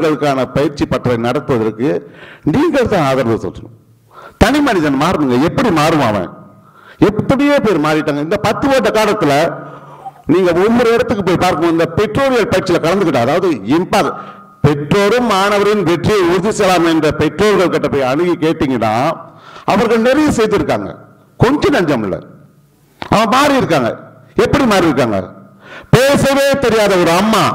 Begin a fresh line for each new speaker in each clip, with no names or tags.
பெற்றோர்களுக்கான பயிற்சி பற்றை நடத்துவதற்கு நீங்கள் தான் ஆதரவு சொல்லணும் தனி மனிதன் மாறணுங்க எப்படி மாறுவான் அவன் எத்தனையோ பேர் மாறிட்டாங்க இந்த பத்து வருட காலத்துல நீங்க ஒவ்வொரு இடத்துக்கு போய் பார்க்கும் இந்த பெற்றோரியல் பயிற்சியில கலந்துக்கிட்ட அதாவது இம்பாக் பெற்றோரும் மாணவரின் வெற்றியை உறுதி செய்யலாம் என்ற பெற்றோர்கள் கிட்ட போய் அணுகி கேட்டீங்கன்னா அவர்கள் நிறைய செய்திருக்காங்க கொஞ்சம் நஞ்சம் இல்லை அவன் மாறி இருக்காங்க எப்படி மாறி இருக்காங்க பேசவே தெரியாத ஒரு அம்மா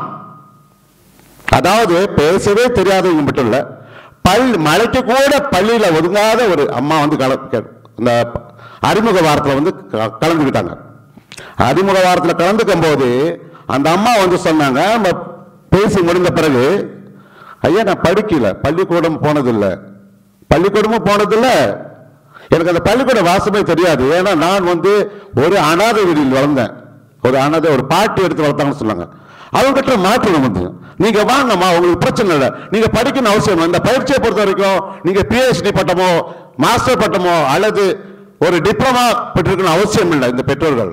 அதாவது பேசவே தெரியாதவங்க மட்டும் இல்ல பள்ளி மலைக்கு கூட பள்ளியில ஒதுங்காத ஒரு அம்மா வந்து கல கே- இந்த அறிமுக வாரத்துல வந்து க- கலந்துக்கிட்டாங்க அறிமுக வாரத்துல கலந்துக்கும் போது அந்த அம்மா வந்து சொன்னாங்க நம்ம பேசி முடிந்த பிறகு ஐயா நான் படிக்கல பள்ளிக்கூடம் போனதில்லை பள்ளிக்கூடமும் போனதில்லை எனக்கு அந்த பள்ளிக்கூட வாசமே தெரியாது ஏன்னா நான் வந்து ஒரு அனாதை வீதியில் வளர்ந்தேன் ஒரு அனாதை ஒரு பாட்டி எடுத்து வளர்த்தாங்கன்னு சொன்னாங்க அவங்ககிட்ட மாற்றணும் வந்து நீங்க வாங்கம்மா உங்களுக்கு பிரச்சனை இல்லை நீங்க படிக்கணும் அவசியம் இல்லை. இந்த பயிற்சியை பொறுத்த வரைக்கும் நீங்க பிஹெச்டி பட்டமோ மாஸ்டர் பட்டமோ அல்லது ஒரு டிப்ளமா பெற்றிருக்கணும் அவசியம் இல்லை இந்த பெற்றோர்கள்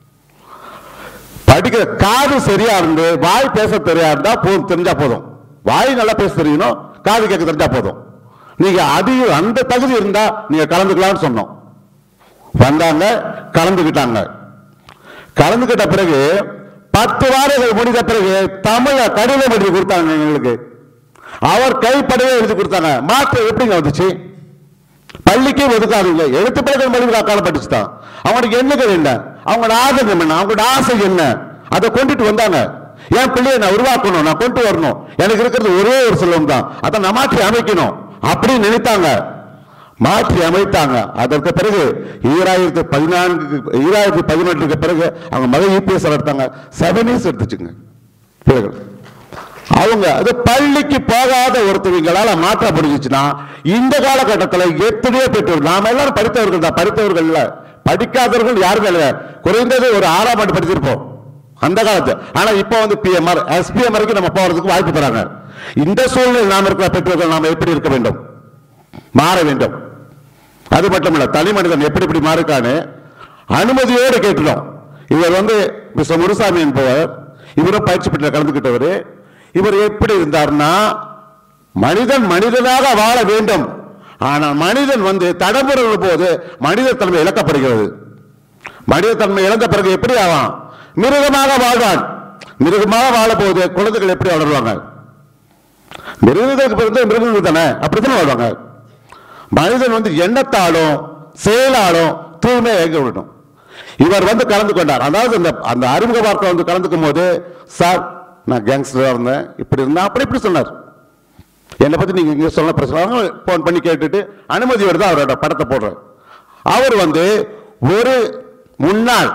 படிக்கிற காது சரியா இருந்து வாய் பேச தெரியா இருந்தா போதும் தெரிஞ்சா போதும் வாய் நல்லா பேச தெரியணும் காது கேட்க தெரிஞ்சா போதும் நீங்க அதிக அந்த தகுதி இருந்தா நீங்க கலந்துக்கலாம்னு சொன்னோம் வந்தாங்க கலந்துக்கிட்டாங்க கலந்துக்கிட்ட பிறகு பத்து வாரங்கள் முடிந்த பிறகு தமிழ கடிதம் எழுதி கொடுத்தாங்க எங்களுக்கு அவர் கைப்படவே எழுதி கொடுத்தாங்க மாற்றம் எப்படிங்க வந்துச்சு பள்ளிக்கே ஒதுக்காதீங்க எழுத்து பழக்கம் பள்ளி காலப்பட்டுச்சு தான் அவனுக்கு என்னங்க என்ன அவங்களோட ஆதங்கம் என்ன அவங்களோட ஆசை என்ன அதை கொண்டுட்டு வந்தாங்க என் பிள்ளையை நான் உருவாக்கணும் நான் கொண்டு வரணும் எனக்கு இருக்கிறது ஒரே ஒரு செல்வம் தான் அதை நான் மாற்றி அமைக்கணும் அப்படின்னு நினைத்தாங்க மாற்றி அமைத்தாங்க அதற்கு பிறகு ஈராயிரத்தி பதினான்கு ஈராயிரத்தி பதினெட்டுக்கு பிறகு அவங்க மத யூபிஎஸ் எடுத்தாங்க செவன் இயர்ஸ் எடுத்துச்சுங்க பிள்ளைகள் அவங்க அது பள்ளிக்கு போகாத ஒருத்தவங்களால மாற்றப்படுச்சுன்னா இந்த காலகட்டத்தில் எத்தனையோ பெற்றோர் நாம எல்லாரும் படித்தவர்கள் தான் படித்தவர்கள் இல்ல படிக்காதவர்கள் யாருமே இல்ல குறைந்தது ஒரு ஆறாம் ஆண்டு படிச்சிருப்போம் அந்த காலத்து ஆனா இப்போ வந்து பிஎம்ஆர் எஸ்பிஎம் வரைக்கும் நம்ம போறதுக்கு வாய்ப்பு தராங்க இந்த சூழ்நிலை நாம் இருக்கிற பெற்றோர்கள் நாம எப்படி இருக்க வேண்டும் மாற வேண்டும் அது மட்டும் இல்ல தனி மனிதன் எப்படி இப்படி மாறுக்கான்னு அனுமதியோடு கேட்டுட்டோம் இவர் வந்து மிஸ்டர் முருசாமி என்பவர் இவரும் பயிற்சி பெற்ற கலந்துக்கிட்டவர் இவர் எப்படி இருந்தார்னா மனிதன் மனிதனாக வாழ வேண்டும் ஆனால் மனிதன் வந்து தடம்புறும் போது மனித தன்மை இழக்கப்படுகிறது மனித தன்மை இழந்த பிறகு எப்படி ஆவான் மிருகமாக வாழ்வான் மிருகமாக வாழ போது குழந்தைகள் எப்படி வளருவாங்க மிருகங்களுக்கு பிறந்த மிருகங்கள் தானே அப்படித்தானே வாழ்வாங்க மனிதன் வந்து எண்ணத்தாலும் செயலாலும் தூய்மை இயங்க விடணும் இவர் வந்து கலந்து கொண்டார் அதாவது இந்த அந்த அறிமுக வார்த்தை வந்து கலந்துக்கும் போது சார் நான் கேங்ஸ்டரா இருந்தேன் இப்படி இருந்தேன் அப்படி இப்படி சொன்னார் என்னை பத்தி நீங்க இங்க சொல்ல பிரச்சனை போன் பண்ணி கேட்டுட்டு அனுமதி வருது அவரோட படத்தை போடுறேன் அவர் வந்து ஒரு முன்னாள்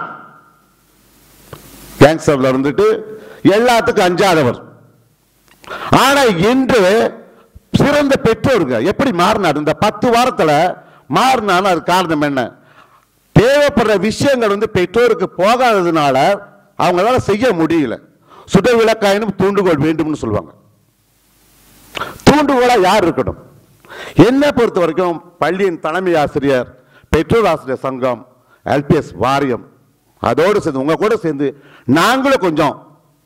கேங்ஸ்டர்ல இருந்துட்டு எல்லாத்துக்கும் அஞ்சாதவர் ஆனா இன்று சிறந்த பெற்றோருங்க எப்படி மாறினார் இந்த பத்து வாரத்துல மாறினாலும் அது காரணம் என்ன தேவைப்படுற விஷயங்கள் வந்து பெற்றோருக்கு போகாததுனால அவங்களால செய்ய முடியல சுட விளக்காயினும் தூண்டுகோல் வேண்டும்னு சொல்லுவாங்க தூண்டுகோலா யார் இருக்கணும் என்னை பொறுத்த வரைக்கும் பள்ளியின் தலைமை ஆசிரியர் பெற்றோர் ஆசிரியர் சங்கம் எல்பிஎஸ் வாரியம் அதோடு சேர்ந்து உங்க கூட சேர்ந்து நாங்களும் கொஞ்சம்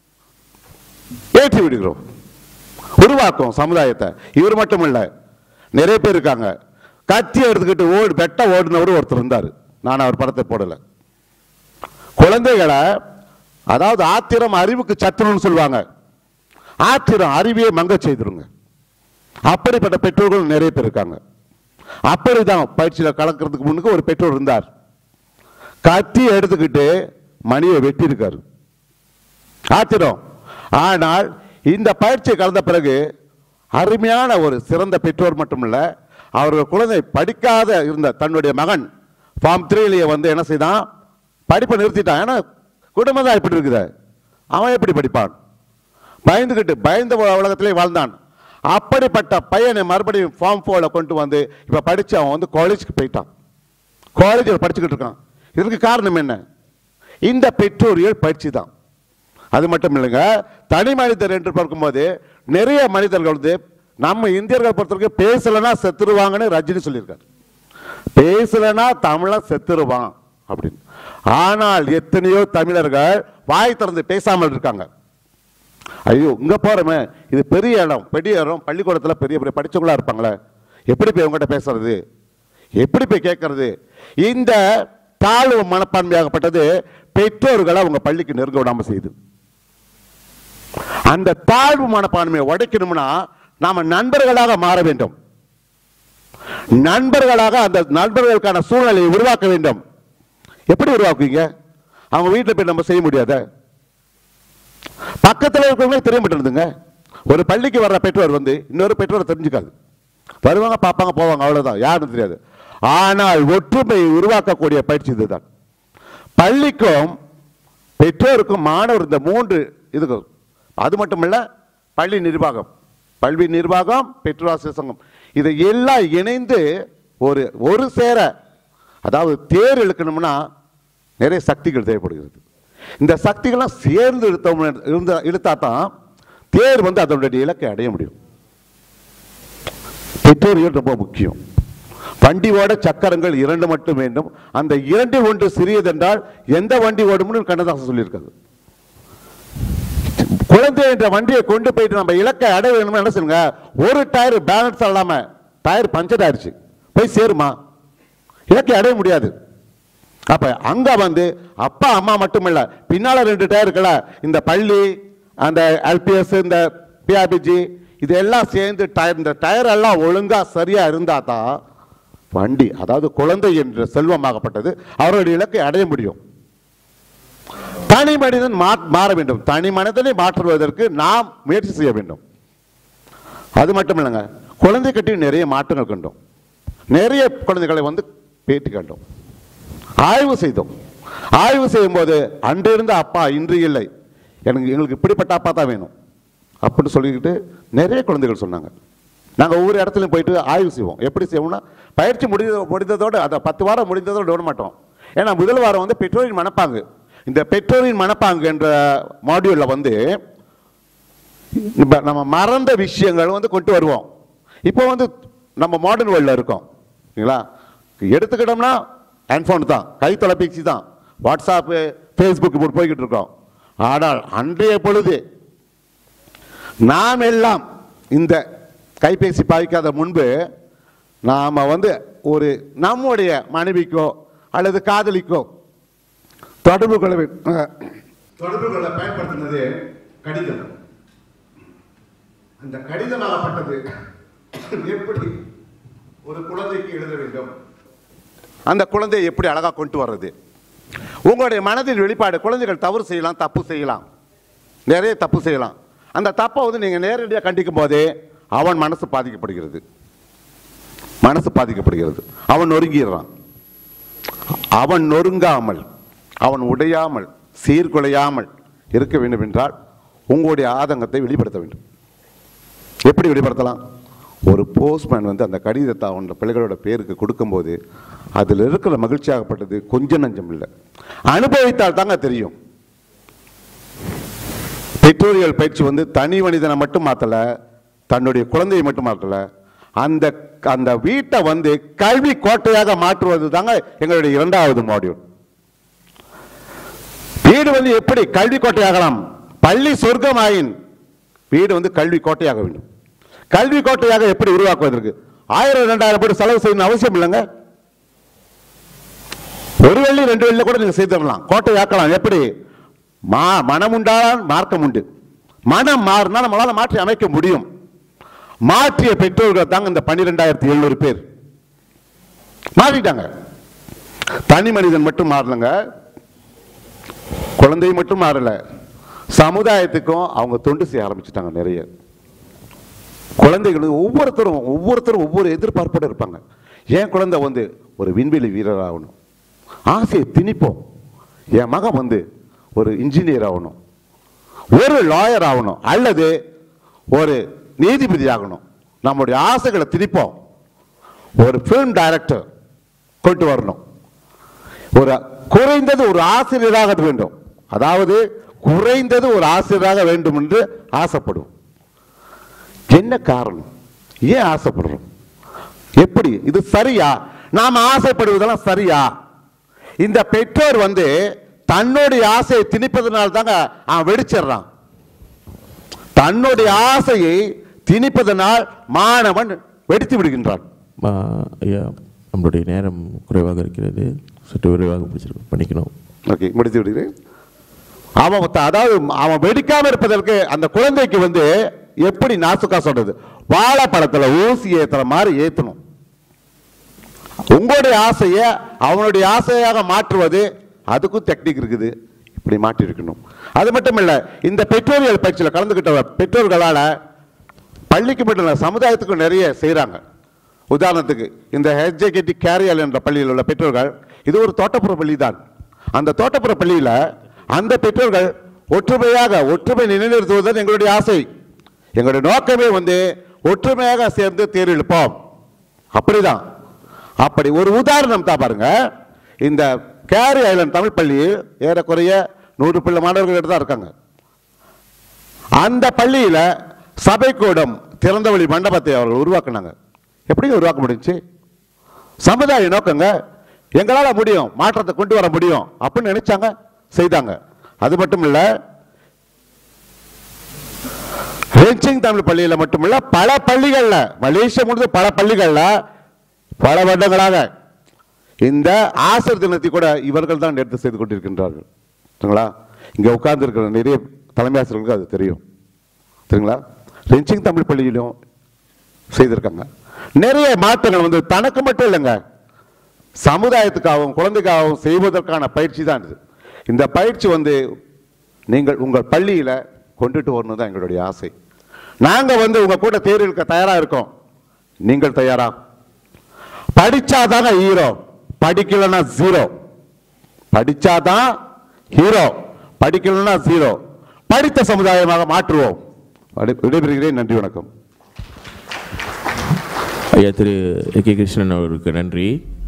ஏற்றி விடுகிறோம் உருவாக்கும் சமுதாயத்தை இவர் மட்டும் இல்ல நிறைய பேர் இருக்காங்க கத்தி எடுத்துக்கிட்டு ஓடு வெட்ட ஓடினவர் ஒருத்தர் இருந்தார் நான் அவர் படத்தை போடல குழந்தைகளை அதாவது ஆத்திரம் அறிவுக்கு சத்துருன்னு சொல்லுவாங்க ஆத்திரம் அறிவியை மங்க செய்திருங்க அப்படிப்பட்ட பெற்றோர்கள் நிறைய பேர் இருக்காங்க அப்படிதான் பயிற்சியில் கலக்கிறதுக்கு முன்னுக்கு ஒரு பெற்றோர் இருந்தார் கத்தி எடுத்துக்கிட்டு மணியை வெட்டியிருக்காரு ஆத்திரம் ஆனால் இந்த பயிற்சியை கலந்த பிறகு அருமையான ஒரு சிறந்த பெற்றோர் மட்டுமல்ல அவர்கள் குழந்தை படிக்காத இருந்த தன்னுடைய மகன் ஃபார்ம் த்ரீலேயே வந்து என்ன செய்தான் படிப்பை நிறுத்திட்டான் ஏன்னா குடும்பம் தான் இப்படி இருக்குது அவன் எப்படி படிப்பான் பயந்துக்கிட்டு பயந்த உல- உலகத்திலே வாழ்ந்தான் அப்படிப்பட்ட பையனை மறுபடியும் ஃபார்ம் ஃபோரில் கொண்டு வந்து இப்போ படித்து அவன் வந்து காலேஜுக்கு போயிட்டான் காலேஜில் படிச்சுக்கிட்டு இருக்கான் இதுக்கு காரணம் என்ன இந்த பெற்றோரியல் பயிற்சி தான் அது மட்டும் இல்லைங்க தனி மனிதர் என்று பார்க்கும்போது நிறைய மனிதர்கள் வந்து நம்ம இந்தியர்கள் பொறுத்தவரைக்கும் பேசலைன்னா செத்துருவாங்கன்னு ரஜினி சொல்லியிருக்காரு பேசலைன்னா தமிழன் செத்துருவான் அப்படின்னு ஆனால் எத்தனையோ தமிழர்கள் வாய் திறந்து பேசாமல் இருக்காங்க ஐயோ இங்க போறோமே இது பெரிய இடம் பெரிய இடம் பள்ளிக்கூடத்துல பெரிய பெரிய படிச்சவங்களா இருப்பாங்களே எப்படி போய் உங்ககிட்ட பேசுறது எப்படி போய் கேட்கறது இந்த தாழ்வு மனப்பான்மையாகப்பட்டது பெற்றோர்களை அவங்க பள்ளிக்கு நெருங்க விடாம செய்யுது அந்த தாழ்வு மனப்பான்மையை உடைக்கணும்னா நாம நண்பர்களாக மாற வேண்டும் நண்பர்களாக அந்த நண்பர்களுக்கான சூழ்நிலையை உருவாக்க வேண்டும் எப்படி உருவாக்குவீங்க அவங்க வீட்டில் போய் நம்ம செய்ய முடியாத பக்கத்தில் இருக்கிறவங்களே தெரிய மாட்டேங்குதுங்க ஒரு பள்ளிக்கு வர்ற பெற்றோர் வந்து இன்னொரு பெற்றோரை தெரிஞ்சுக்காது வருவாங்க பார்ப்பாங்க போவாங்க அவ்வளவுதான் யாருன்னு தெரியாது ஆனால் ஒற்றுமை உருவாக்கக்கூடிய பயிற்சி இதுதான் பள்ளிக்கும் பெற்றோருக்கும் மாணவர் இந்த மூன்று இதுக்கு அது மட்டுமல்ல பள்ளி நிர்வாகம் பள்ளி நிர்வாகம் பெற்றோராசிரியர் சங்கம் இதை எல்லாம் இணைந்து ஒரு ஒரு சேர அதாவது தேர் இழுக்கணும்னா நிறைய சக்திகள் தேவைப்படுகிறது இந்த சக்திகள்லாம் சேர்ந்து இழுத்தோம் இருந்த இழுத்தா தான் தேர் வந்து அதனுடைய இலக்கை அடைய முடியும் பெற்றோர்கள் ரொம்ப முக்கியம் வண்டி ஓட சக்கரங்கள் இரண்டு மட்டும் வேண்டும் அந்த இரண்டு ஒன்று சிறியதென்றால் எந்த வண்டி ஓடும்னு கண்ணதாசன் சொல்லியிருக்காரு குழந்தை என்ற வண்டியை கொண்டு போயிட்டு நம்ம இலக்கை அடைய வேணும்னு என்ன சொல்லுங்க ஒரு டயர் பேலன்ஸ் இல்லாம டயர் பஞ்சர் ஆயிடுச்சு போய் சேருமா இலக்கை அடைய முடியாது அப்ப அங்க வந்து அப்பா அம்மா மட்டுமில்ல பின்னால ரெண்டு டயர் இருக்குல்ல இந்த பள்ளி அந்த எல்பிஎஸ் இந்த பிஆர்பிஜி இதெல்லாம் சேர்ந்து டயர் இந்த டயர் எல்லாம் ஒழுங்கா சரியா இருந்தா தான் வண்டி அதாவது குழந்தை என்ற செல்வமாகப்பட்டது அவருடைய இலக்கை அடைய முடியும் தனி மனிதன் மா- மாற வேண்டும் தனி மனிதனை மாற்றுவதற்கு நாம் முயற்சி செய்ய வேண்டும் அது மட்டும் இல்லைங்க குழந்தை கட்டி நிறைய மாற்றங்கள் கண்டோம் நிறைய குழந்தைகளை வந்து பேட்டி கண்டோம் ஆய்வு செய்தோம் ஆய்வு செய்யும்போது அன்று இருந்த அப்பா இன்று இல்லை எனக்கு எங்களுக்கு இப்படிப்பட்ட அப்பா தான் வேணும் அப்படின்னு சொல்லிக்கிட்டு நிறைய குழந்தைகள் சொன்னாங்க நாங்கள் ஒவ்வொரு இடத்துலையும் போயிட்டு ஆய்வு செய்வோம் எப்படி செய்வோம்னா பயிற்சி முடிந்த முடிந்ததோடு அந்த பத்து வாரம் முடிந்ததோடு விட மாட்டோம் ஏன்னா முதல் வாரம் வந்து பெற்றோரின் மனப்பாங்கு இந்த பெற்றோரின் மனப்பாங்கு என்ற மாடியூலில் வந்து இப்ப நம்ம மறந்த விஷயங்கள் வந்து கொண்டு வருவோம் இப்போ வந்து நம்ம மாடர்ன் வேர்ல்டில் இருக்கோம் சரிங்களா எடுத்துக்கிட்டோம்னா ஹேண்ட்ஃபோன் தான் கை தொலைபேசி தான் வாட்ஸ்அப்பு ஃபேஸ்புக் இப்படி போய்கிட்டு இருக்கோம் ஆனால் அன்றைய பொழுது நாம் எல்லாம் இந்த கைபேசி பாய்க்காத முன்பு நாம் வந்து ஒரு நம்முடைய மனைவிக்கோ அல்லது காதலிக்கோ தொடர்பு கொள்ள வே- அஹ், தொடர்பு கொள்ள பயன்படுத்தினது கடிதம் அந்த கடிதமாகப்பட்டது எப்படி ஒரு குழந்தைக்கு எழுத வேண்டும் அந்த குழந்தையை எப்படி அழகா கொண்டு வர்றது உங்களுடைய மனதில் வெளிப்பாடு குழந்தைகள் தவறு செய்யலாம் தப்பு செய்யலாம் நிறைய தப்பு செய்யலாம் அந்த தப்பை வந்து நீங்க நேரடியாக கண்டிக்கும் போதே அவன் மனசு பாதிக்கப்படுகிறது மனசு பாதிக்கப்படுகிறது அவன் நொறுங்கிடுறான் அவன் நொறுங்காமல் அவன் உடையாமல் சீர்குலையாமல் இருக்க வேண்டும் என்றால் உங்களுடைய ஆதங்கத்தை வெளிப்படுத்த வேண்டும் எப்படி வெளிப்படுத்தலாம் ஒரு போஸ்ட்மேன் வந்து அந்த கடிதத்தை அவன் பிள்ளைகளோட பேருக்கு கொடுக்கும்போது அதில் இருக்கிற மகிழ்ச்சியாகப்பட்டது கொஞ்சம் நஞ்சம் இல்லை அனுபவித்தால் தாங்க தெரியும் பெற்றோரியல் பயிற்சி வந்து தனி மனிதனை மட்டும் மாத்தல தன்னுடைய குழந்தையை மட்டும் மாற்றல அந்த அந்த வீட்டை வந்து கல்வி கோட்டையாக மாற்றுவது தாங்க எங்களுடைய இரண்டாவது மாடியூல் வீடு வந்து எப்படி கல்வி கோட்டையாகலாம் பள்ளி சொர்க்கமாயின் வீடு வந்து கல்வி கோட்டையாக வேண்டும் கல்வி கோட்டையாக எப்படி உருவாக்குவதற்கு ஆயிரம் ரெண்டாயிரம் பேர் செலவு செய்யணும் அவசியம் இல்லைங்க ஒரு வெள்ளி ரெண்டு வெள்ளி கூட நீங்க செய்திடலாம் கோட்டையாக்கலாம் எப்படி மா மனம் உண்டால் மார்க்கம் உண்டு மனம் மாறினா நம்மளால மாற்றி அமைக்க முடியும் மாற்றிய பெற்றோர்கள் தாங்க இந்த பன்னிரெண்டாயிரத்தி எழுநூறு பேர் மாறிட்டாங்க தனி மனிதன் மட்டும் மாறலங்க குழந்தை மட்டும் மாறல சமுதாயத்துக்கும் அவங்க தொண்டு செய்ய ஆரம்பிச்சிட்டாங்க நிறைய குழந்தைகள் ஒவ்வொருத்தரும் ஒவ்வொருத்தரும் ஒவ்வொரு எதிர்பார்ப்போட இருப்பாங்க என் குழந்தை வந்து ஒரு விண்வெளி வீரர் ஆகணும் ஆசையை திணிப்போம் என் மகன் வந்து ஒரு இன்ஜினியர் ஆகணும் ஒரு லாயர் ஆகணும் அல்லது ஒரு நீதிபதி ஆகணும் நம்முடைய ஆசைகளை திணிப்போம் ஒரு ஃபிலிம் டைரக்டர் கொண்டு வரணும் ஒரு குறைந்தது ஒரு ஆசிரியராக வேண்டும் அதாவது குறைந்தது ஒரு ஆசிரியராக வேண்டும் என்று ஆசைப்படுவோம் என்ன காரணம் ஏன் ஆசைப்படுறோம் எப்படி இது சரியா நாம ஆசைப்படுவதெல்லாம் சரியா இந்த பெற்றோர் வந்து தன்னுடைய ஆசையை திணிப்பதனால தாங்க அவன் வெடிச்சிடுறான் தன்னுடைய ஆசையை திணிப்பதனால் மாணவன் வெடித்து விடுகின்றான்
ஆ, ஐயா நம்மளுடைய நேரம் குறைவாக இருக்கிறது சற்று விரைவாக முடிச்சிருக்கோம் பண்ணிக்கணும்
ஓகே முடித்து விடுகிறேன் அவன் ஒத்த- அதாவது அவன் வெடிக்காம இருப்பதற்கு அந்த குழந்தைக்கு வந்து எப்படி நாசுக்கா சொல்றது வாழைப்பழத்துல ஊசி ஏத்துற மாதிரி ஏத்தணும் உங்களுடைய ஆசையை அவனுடைய ஆசையாக மாற்றுவது அதுக்கும் டெக்னிக் இருக்குது இப்படி மாற்றி இருக்கணும் அது மட்டும் இல்ல இந்த பெற்றோரியல் பயிற்சியில் கலந்துக்கிட்ட பெற்றோர்களால பள்ளிக்கு மட்டும் இல்ல சமுதாயத்துக்கும் நிறைய செய்றாங்க உதாரணத்துக்கு இந்த ஹெச்ஜேகேடி கேரியல் என்ற பள்ளியில் உள்ள பெற்றோர்கள் இது ஒரு தோட்டப்புற பள்ளி தான் அந்த தோட்டப்புற பள்ளியில அந்த பெற்றோர்கள் ஒற்றுமையாக ஒற்றுமை நிலைநிறுத்துவதுதான் எங்களுடைய ஆசை எங்களுடைய நோக்கமே வந்து ஒற்றுமையாக சேர்ந்து தேர்வெழுப்போம் அப்படிதான் அப்படி ஒரு உதாரணம் தான் பாருங்க இந்த கேரி ஐலண்ட் தமிழ் பள்ளியில் ஏறக்குறைய நூறு பிள்ளை மாணவர்கள் தான் இருக்காங்க அந்த பள்ளியில சபைக்கூடம் திறந்தவழி மண்டபத்தை அவர்கள் உருவாக்குனாங்க எப்படி உருவாக்க முடிஞ்சுச்சு சமுதாய நோக்கங்க எங்களால முடியும் மாற்றத்தை கொண்டு வர முடியும் அப்படின்னு நினைச்சாங்க செய்தாங்க அது மட்டும் இல்ல ரெஞ்சிங் தமிழ் பள்ளியில மட்டுமில்ல பல பள்ளிகள்ல மலேசியா முடிஞ்ச பல பள்ளிகள்ல பல வருடங்களாக இந்த ஆசிரியர் தினத்தை கூட இவர்கள் தான் எடுத்து செய்து கொண்டிருக்கின்றார்கள் சரிங்களா இங்க உட்கார்ந்து இருக்கிற நிறைய தலைமை ஆசிரியர்களுக்கு அது தெரியும் சரிங்களா ரெஞ்சிங் தமிழ் பள்ளியிலும் செய்திருக்காங்க நிறைய மாற்றங்கள் வந்து தனக்கு மட்டும் இல்லைங்க சமுதாயத்துக்காகவும் குழந்தைக்காகவும் செய்வதற்கான பயிற்சி தான் இது இந்த பயிற்சி வந்து நீங்கள் உங்கள் பள்ளியில கொண்டுட்டு வரணும் தான் எங்களுடைய ஆசை நாங்க வந்து உங்க கூட தேர்வுக்கு தயாரா இருக்கோம் நீங்கள் தயாரா படிச்சாதாங்க ஹீரோ படிக்கலன்னா ஜீரோ படிச்சாதான் ஹீரோ படிக்கலன்னா ஜீரோ படித்த சமுதாயமாக மாற்றுவோம் விடை- விடைபெறுகிறேன் நன்றி வணக்கம்
ஐயா திரு ஏ கே கிருஷ்ணன் அவருக்கு நன்றி